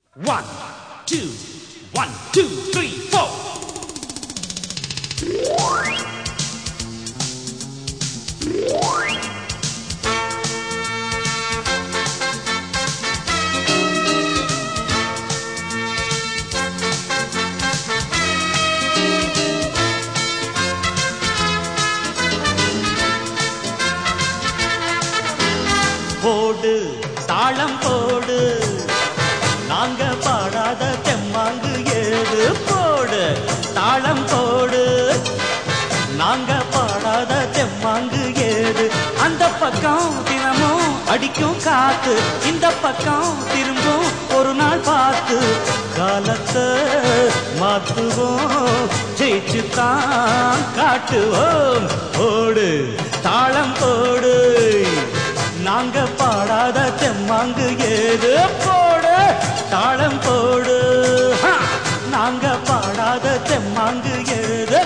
One, two, one, two, three, four. போடு தாளம் போடு நாங்க பாடாத தெம்மாங்கு ஏது போடு தாளம் போடு நாங்க பாடாத தெம்மாங்கு ஏது அந்த பக்கம் தினமும் அடிக்கும் காத்து இந்த பக்கம் திரும்பும் ஒரு நாள் பார்த்து காலத்தை மாத்துவோம் ஜெயிச்சு தான் காட்டுவோம் போடு தாளம் போடு நாங்க பாடாத தெம்மாங்கு ஏது போடு தாளம் போடு ஹா! நாங்க பாடாத தெம்மாங்கு ஏது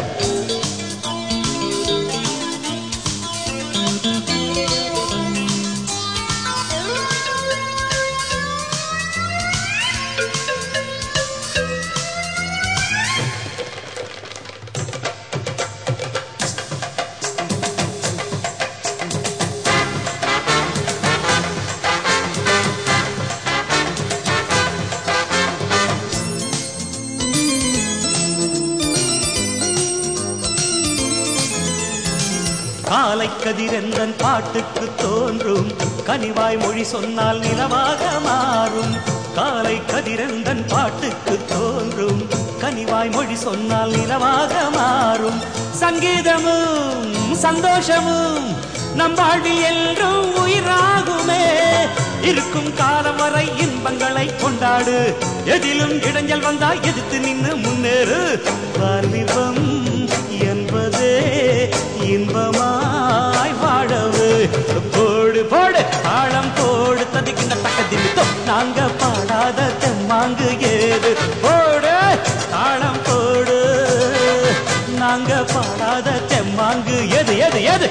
காலை கதிரெந்தன் பாட்டுக்கு தோன்றும் கனிவாய் மொழி சொன்னால் நிலவாக மாறும் காலை கதிரெந்தன் பாட்டுக்கு தோன்றும் கனிவாய் மொழி சொன்னால் நிலவாக மாறும் சங்கீதமும் சந்தோஷமும் நம் வாழ்வில் என்றும் உயிராகுமே இருக்கும் காலம் வரை இன்பங்களை கொண்டாடு எதிலும் இடைஞ்சல் வந்தா எதிர்த்து நின்னு முன்னேறு வாலிபம் என்பதே இன்பமாய் வாழவு போடு போடு தாளம் போடு ததிக்கின்ற தக்க திமித்தம் நாங்க பாடாத தெம்மாங்கு ஏது போடு தாளம் போடு நாங்க பாடாத தெம்மாங்கு எது எது எது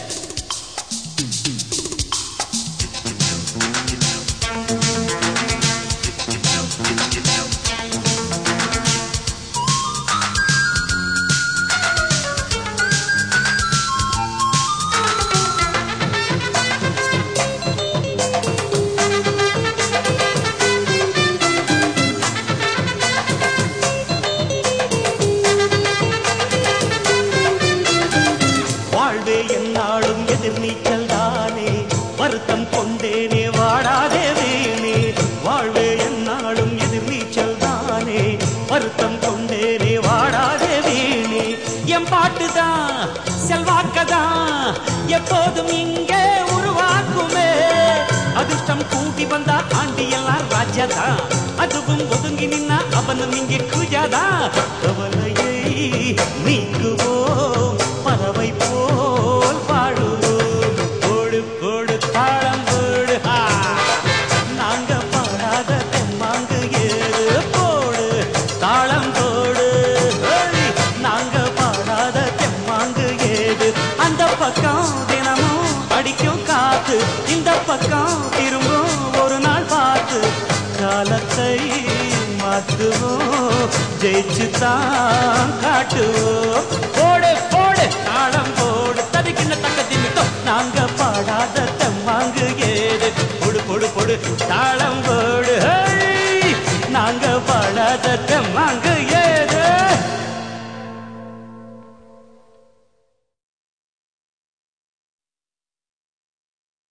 வாழ்வே என்னாலும் எதிர் நீச்சல் தானே வருத்தம் கொண்டேனே வாடாதே வீணே வாழ்வே என்னாலும் எதிர் நீச்சல் தானே வருத்தம் கொண்டேனே வாடாதே வீணே என் பாட்டுதான் செல்வாக்கதான் எப்போதும் இங்கே உருவாக்குமே அதிர்ஷ்டம் கூட்டி வந்தா ஆண்டி எல்லாம் ராஜாதா அதுவும் ஒதுங்கி நின்னா அவனும் இங்கே குஜாதா கவலையை நீக்குவோம் பறவை போல் பாடுவோம் போடு போடு தாளம் போடு ஆ. நாங்க பாடாத தெம்மாங்கு ஏறு போடு தாளம் போடு ஏய், நாங்க பாடாத தெம்மாங்கு ஏது அந்த பக்கம் தினமும் அடிக்கும் காத்து இந்த பக்கம் திரும்பும் ஒரு நாள் பார்த்து காலத்தை மாத்துவோம் ஜெயிச்சு தான் காட்டுவோம் போடு போடு தாளம் போடு ததிக்கின்ற தக்க திமித்தம் நாங்க பாடாத தெம்மாங்கு ஏது பொடு பொடு பொடு தாளம் போடு ஹை! நாங்க பாடாத தெம்மாங்கு